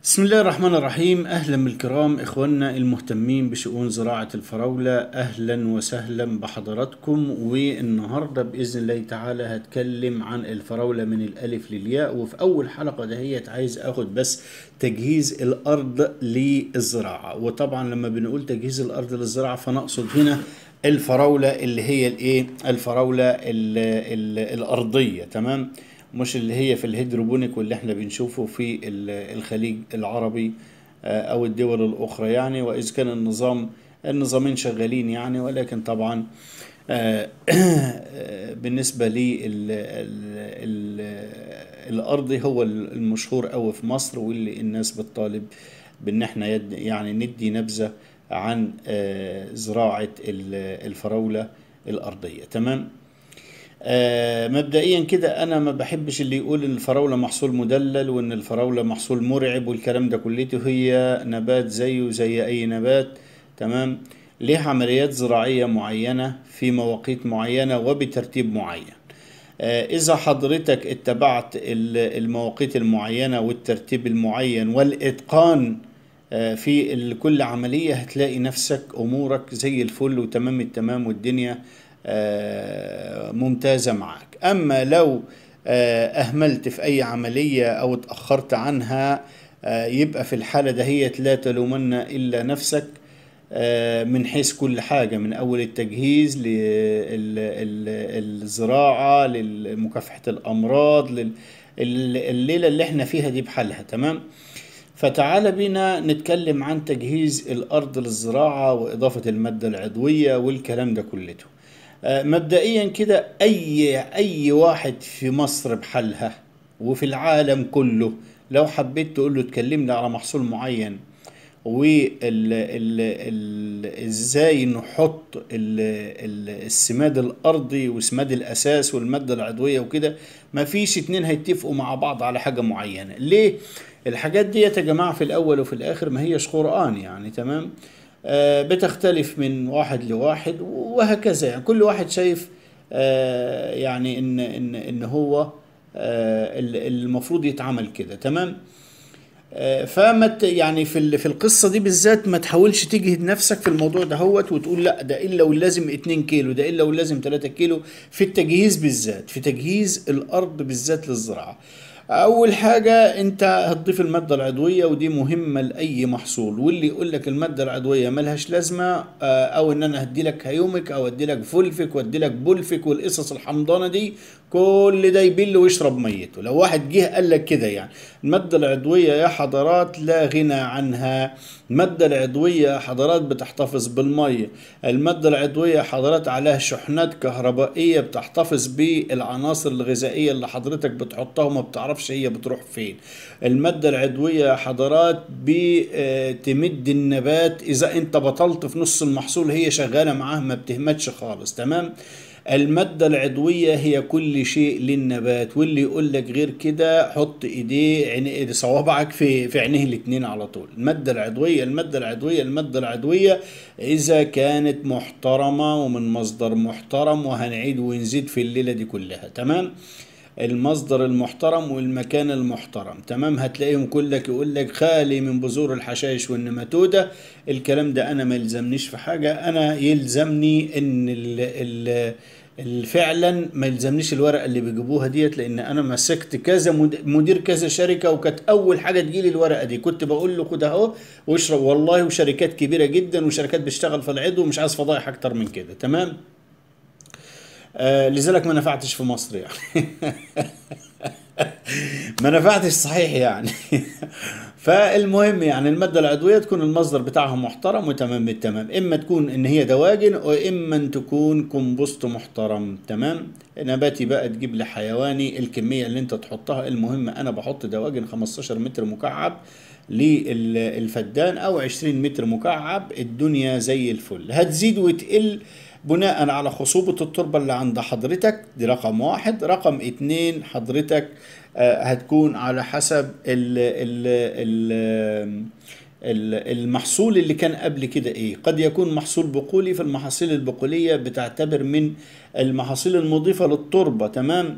بسم الله الرحمن الرحيم اهلا بالكرام اخواننا المهتمين بشؤون زراعه الفراوله اهلا وسهلا بحضراتكم والنهارده باذن الله تعالى هتكلم عن الفراوله من الالف للياء وفي اول حلقه دهيت عايز اخد بس تجهيز الارض للزراعه وطبعا لما بنقول تجهيز الارض للزراعه فنقصد هنا الفراوله اللي هي الايه الفراوله ال ال الارضيه تمام مش اللي هي في الهيدروبونيك واللي احنا بنشوفه في ال- الخليج العربي آه، او الدول الاخرى يعني واذا كان النظام النظامين شغالين يعني ولكن طبعا آه، بالنسبة لي ال ال ال الأرضي هو المشهور أوي في مصر واللي الناس بتطالب بإن احنا يد يعني ندي نبذة عن آه، زراعة ال- الفراولة الأرضية تمام آه، مبدئيا كده انا ما بحبش اللي يقول ان الفراوله محصول مدلل وان الفراوله محصول مرعب والكلام ده كلته هي نبات زيه زي اي نبات تمام ليه عمليات زراعيه معينه في مواقيت معينه وبترتيب معين آه، إذا حضرتك اتبعت ال- المواقيت المعينة والترتيب المعين والإتقان آه، في ال- كل عملية هتلاقي نفسك أمورك زي الفل وتمام التمام والدنيا آه، ممتازة معك أما لو آه، أهملت في أي عملية أو اتأخرت عنها آه، يبقى في الحالة دهيت لا تلومن إلا نفسك آه، من حيث كل حاجة من أول التجهيز للزراعة لمكافحة الأمراض لل- ال- الليلة اللي احنا فيها دي بحالها تمام فتعال بينا نتكلم عن تجهيز الأرض للزراعة وإضافة المادة العضوية والكلام ده كلته آه، مبدئيا كده أي أي واحد في مصر بحالها وفي العالم كله لو حبيت تقول له تكلمنا على محصول معين وازاي نحط ال- ال- السماد الارضي وسماد الاساس والماده العضويه وكده مفيش اتنين هيتفقوا مع بعض على حاجه معينه ليه الحاجات دي يا جماعه في الاول وفي الاخر ما هيش قران يعني تمام آه بتختلف من واحد لواحد وهكذا يعني كل واحد شايف آه يعني ان ان ان هو آه ال- المفروض يتعمل كده تمام آه، فما ت- يعني في ال- في القصه دي بالذات ما تحاولش تجهد نفسك في الموضوع ده هوت وتقول لا ده الا ولازم 2 كيلو ده الا ولازم 3 كيلو في التجهيز بالذات في تجهيز الارض بالذات للزراعه اول حاجه انت هتضيف الماده العضويه ودي مهمه لاي محصول واللي يقول لك الماده العضويه ملهاش لازمه آه، او ان انا هدي لك هيومك او ادي لك فولفك وادي لك بولفك والقصص الحمضانه دي كل ده يبل ويشرب ميته لو واحد جه قال لك كده يعني الماده العضويه يا حضرات لا غنى عنها الماده العضويه يا حضرات بتحتفظ بالميه الماده العضويه يا حضرات عليها شحنات كهربائيه بتحتفظ بالعناصر الغذائيه اللي حضرتك بتحطها وما بتعرفش هي بتروح فين الماده العضويه يا حضرات بتمد النبات اذا انت بطلت في نص المحصول هي شغاله معاه ما بتهمتش خالص تمام المادة العضوية هي كل شيء للنبات واللي يقول لك غير كده حط ايديه عينيه صوابعك في في عينيه الاتنين على طول المادة العضوية المادة العضوية المادة العضوية إذا كانت محترمة ومن مصدر محترم وهنعيد ونزيد في الليلة دي كلها تمام المصدر المحترم والمكان المحترم تمام هتلاقيهم كلك يقول لك خالي من بذور الحشائش والنماتودة الكلام ده انا ما يلزمنيش في حاجة انا يلزمني ان ال ال ال- فعلا ما يلزمنيش الورقه اللي بيجيبوها ديت لان انا مسكت كذا مد- مدير كذا شركه وكانت اول حاجه تجيلي الورقه دي كنت بقول له خد اهو واشرب والله وشركات كبيره جدا وشركات بتشتغل في العضو ومش عايز فضايح اكتر من كده تمام آه لذلك ما نفعتش في مصر يعني ما نفعتش صحيح يعني فالمهم يعني المادة العضوية تكون المصدر بتاعها محترم وتمام التمام إما تكون إن هي دواجن وإما أن تكون كومبوست محترم تمام نباتي بقى تجيب لي حيواني الكمية اللي أنت تحطها المهم أنا بحط دواجن 15 متر مكعب للفدان أو 20 متر مكعب الدنيا زي الفل هتزيد وتقل بناء على خصوبة التربة اللي عند حضرتك دي رقم واحد رقم اتنين حضرتك آه، هتكون على حسب ال ال ال ال- المحصول اللي كان قبل كده ايه قد يكون محصول بقولي فالمحاصيل البقولية بتعتبر من المحاصيل المضيفة للتربة تمام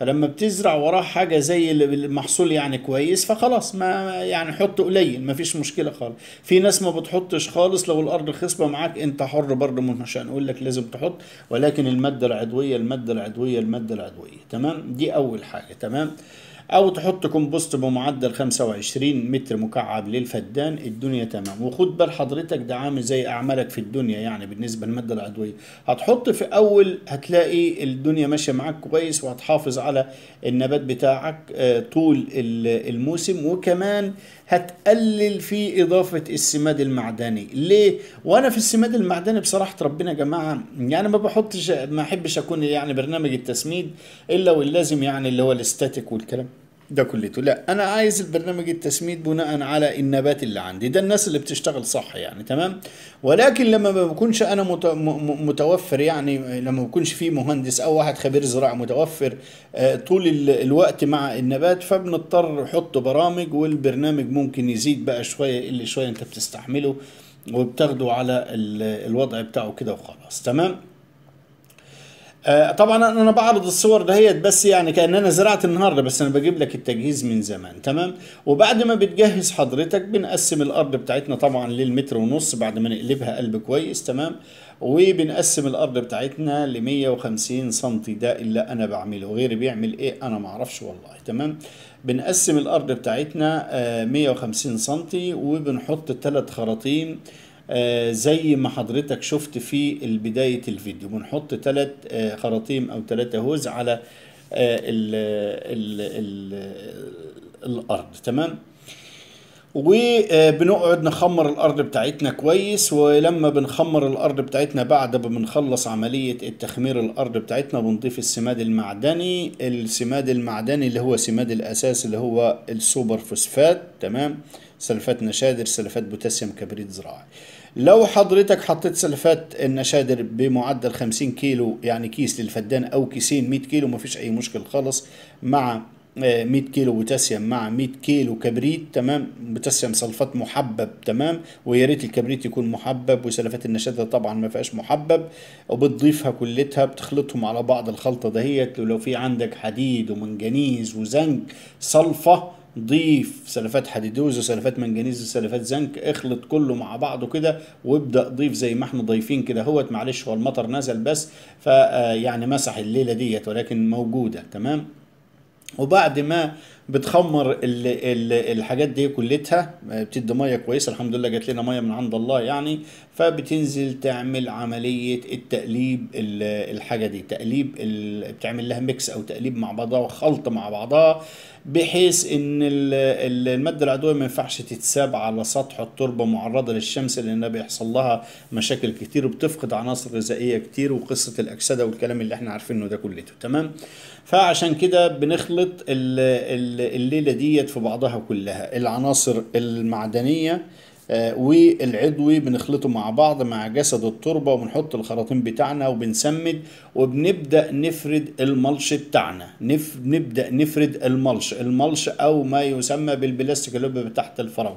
فلما بتزرع وراه حاجه زي المحصول يعني كويس فخلاص ما يعني حط قليل ما فيش مشكله خالص في ناس ما بتحطش خالص لو الارض خصبه معاك انت حر برضه مش هنقول لك لازم تحط ولكن الماده العضويه الماده العضويه الماده العضويه تمام دي اول حاجه تمام او تحط كومبوست بمعدل 25 متر مكعب للفدان الدنيا تمام وخد بال حضرتك ده عامل زي اعمالك في الدنيا يعني بالنسبه للماده العضويه هتحط في اول هتلاقي الدنيا ماشيه معاك كويس وهتحافظ على النبات بتاعك آه، طول ال- الموسم وكمان هتقلل في اضافه السماد المعدني ليه وانا في السماد المعدني بصراحه ربنا يا جماعه يعني ما بحطش ما احبش اكون يعني برنامج التسميد الا واللازم يعني اللي هو الاستاتيك والكلام ده كلته لا انا عايز البرنامج التسميد بناء على النبات اللي عندي ده الناس اللي بتشتغل صح يعني تمام ولكن لما ما بكونش انا مت- م- م- متوفر يعني لما ما بكونش في مهندس او واحد خبير زراعي متوفر آه، طول ال- الوقت مع النبات فبنضطر نحط برامج والبرنامج ممكن يزيد بقى شويه يقل شويه انت بتستحمله وبتاخده على ال- الوضع بتاعه كده وخلاص تمام آه، طبعا انا أنا بعرض الصور دهيت بس يعني كان انا زرعت النهارده بس انا بجيب لك التجهيز من زمان تمام وبعد ما بتجهز حضرتك بنقسم الارض بتاعتنا طبعا للمتر ونص بعد ما نقلبها قلب كويس تمام وبنقسم الارض بتاعتنا ل 150 سم ده اللي انا بعمله غيري بيعمل ايه انا ما اعرفش والله تمام بنقسم الارض بتاعتنا آه، 150 سم وبنحط ثلاث خراطيم آه، زي ما حضرتك شفت في بداية الفيديو بنحط ثلاث خراطيم أو ثلاثة هوز على آه، ال ال ال الأرض تمام وبنقعد نخمر الارض بتاعتنا كويس ولما بنخمر الارض بتاعتنا بعد ما بنخلص عمليه التخمير الارض بتاعتنا بنضيف السماد المعدني السماد المعدني اللي هو سماد الاساس اللي هو السوبر فوسفات تمام سلفات نشادر سلفات بوتاسيوم كبريت زراعي لو حضرتك حطيت سلفات النشادر بمعدل 50 كيلو يعني كيس للفدان او كيسين 100 كيلو مفيش اي مشكل خالص مع آه، 100 كيلو بوتاسيوم مع 100 كيلو كبريت تمام بوتاسيوم سلفات محبب تمام ويا ريت الكبريت يكون محبب وسلفات النشادر طبعا ما فيهاش محبب وبتضيفها كلتها بتخلطهم على بعض الخلطه دهيت ولو في عندك حديد ومنجنيز وزنك صلفه ضيف سلفات حديدوز وسلفات منجنيز وسلفات زنك اخلط كله مع بعضه كده وابدا ضيف زي ما احنا ضايفين كده هوت معلش هو المطر نزل بس فيعني مسح الليله ديت ولكن موجوده تمام وبعد ما بتخمر ال ال الحاجات دي كلتها بتدي ميه كويسه الحمد لله جات لنا ميه من عند الله يعني فبتنزل تعمل عمليه التقليب ال- الحاجه دي تقليب ال- بتعمل لها ميكس او تقليب مع بعضها وخلط مع بعضها بحيث ان ال- ال- الماده العضويه ما ينفعش تتساب على سطح التربه معرضه للشمس لانها بيحصل لها مشاكل كتير وبتفقد عناصر غذائيه كتير وقصه الاكسده والكلام اللي احنا عارفينه ده كلته تمام فعشان كده بنخلط ال- ال- الليله ديت في بعضها كلها العناصر المعدنيه آه، والعضوي بنخلطه مع بعض مع جسد التربة وبنحط الخراطيم بتاعنا وبنسمد وبنبدأ نفرد الملش بتاعنا نف... نبدأ نفرد الملش الملش أو ما يسمى بالبلاستيك اللي بيبقى تحت الفراولة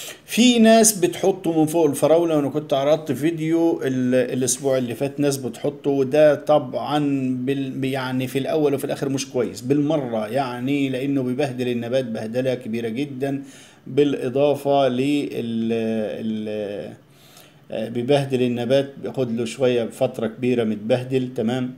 في ناس بتحطه من فوق الفراولة وانا كنت عرضت فيديو ال- الاسبوع اللي فات ناس بتحطه وده طبعا بال يعني في الاول وفي الاخر مش كويس بالمرة يعني لانه بيبهدل النبات بهدلة كبيرة جدا بالاضافة لل ال- آه، بيبهدل النبات بياخد له شوية فترة كبيرة متبهدل تمام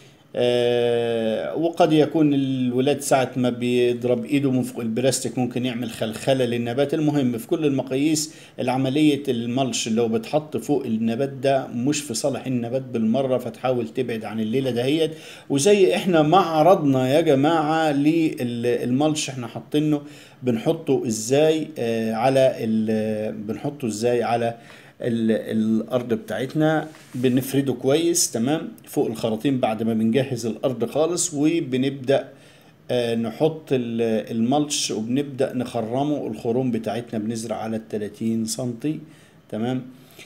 آه، وقد يكون الولاد ساعة ما بيضرب ايده من فوق البلاستيك ممكن يعمل خلخلة للنبات المهم في كل المقاييس العملية الملش اللي هو بتحط فوق النبات ده مش في صالح النبات بالمرة فتحاول تبعد عن الليلة دهيت وزي احنا ما عرضنا يا جماعة للملش احنا حاطينه بنحطه ازاي آه، على ال- بنحطه ازاي على ال- الارض بتاعتنا بنفرده كويس تمام فوق الخراطيم بعد ما بنجهز الارض خالص وبنبدا آه، نحط ال- الملش وبنبدا نخرمه الخروم بتاعتنا بنزرع على ال 30 سنتي تمام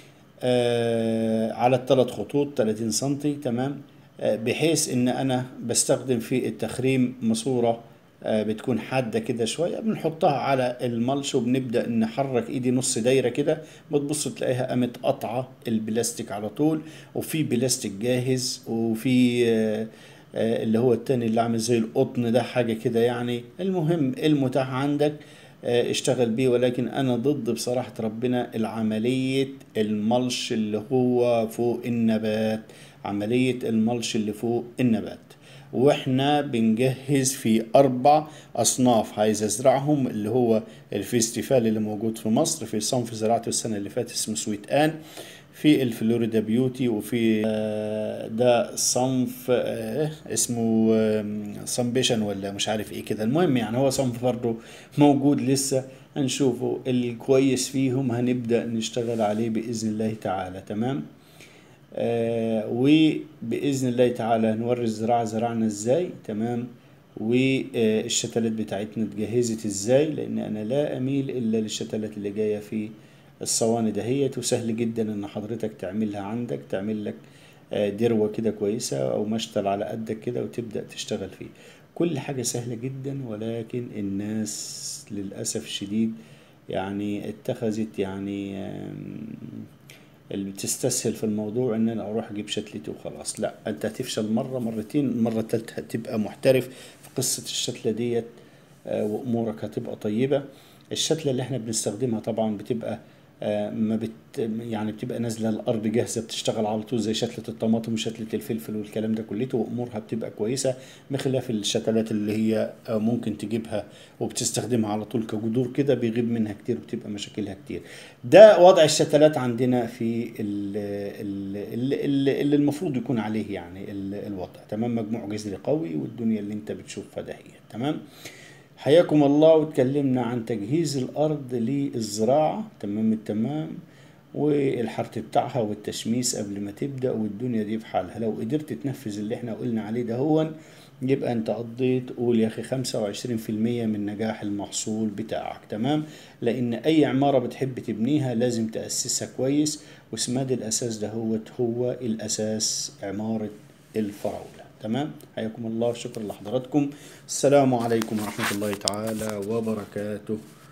آه على الثلاث خطوط 30 سنتي تمام آه بحيث ان انا بستخدم في التخريم ماسوره آه بتكون حاده كده شويه بنحطها على الملش وبنبدا نحرك ايدي نص دايره كده بتبص تلاقيها قامت قطعه البلاستيك على طول وفي بلاستيك جاهز وفي آه آه، اللي هو التاني اللي عامل زي القطن ده حاجة كده يعني المهم المتاح عندك آه، اشتغل بيه ولكن انا ضد بصراحة ربنا العملية الملش اللي هو فوق النبات عملية الملش اللي فوق النبات واحنا بنجهز في اربع اصناف عايز ازرعهم اللي هو الفيستيفال اللي موجود في مصر في صنف زراعته السنة اللي فاتت اسمه سويت ان في الفلوريدا بيوتي وفي آه، ده صنف آه، اسمه صنبيشن ولا مش عارف ايه كده المهم يعني هو صنف برضه موجود لسه هنشوفه الكويس فيهم هنبدأ نشتغل عليه بإذن الله تعالى تمام آه وبإذن الله تعالى هنوري الزراعة زرعنا ازاي تمام والشتلات بتاعتنا اتجهزت ازاي لان انا لا اميل الا للشتلات اللي جايه في الصواني دهيت وسهل جدا ان حضرتك تعملها عندك تعمل لك آه، دروة كده كويسة او مشتل على قدك كده وتبدأ تشتغل فيه كل حاجة سهلة جدا ولكن الناس للأسف الشديد يعني اتخذت يعني آم، اللي بتستسهل في الموضوع ان انا اروح اجيب شتلتي وخلاص لا انت هتفشل مرة مرتين المرة التالتة هتبقى محترف في قصة الشتلة ديت آه، وامورك هتبقى طيبة الشتلة اللي احنا بنستخدمها طبعا بتبقى آه، ما بت يعني بتبقى نازله الارض جاهزه بتشتغل على طول زي شتله الطماطم وشتله الفلفل والكلام ده كلته وامورها بتبقى كويسه بخلاف الشتلات اللي هي آه، ممكن تجيبها وبتستخدمها على طول كجذور كده بيغيب منها كتير وبتبقى مشاكلها كتير ده وضع الشتلات عندنا في ال- ال- ال- ال- اللي المفروض يكون عليه يعني ال- الوضع تمام مجموع جذري قوي والدنيا اللي انت بتشوفها ده هي تمام حياكم الله واتكلمنا عن تجهيز الأرض للزراعة تمام التمام والحرث بتاعها والتشميس قبل ما تبدأ والدنيا دي في حالها لو قدرت تنفذ اللي احنا قلنا عليه ده هو يبقى انت قضيت قول يا اخي 25% من نجاح المحصول بتاعك تمام لان اي عمارة بتحب تبنيها لازم تأسسها كويس وسماد الاساس ده هو هو الاساس عمارة الفراولة تمام حياكم الله شكرا لحضراتكم السلام عليكم ورحمة الله تعالى وبركاته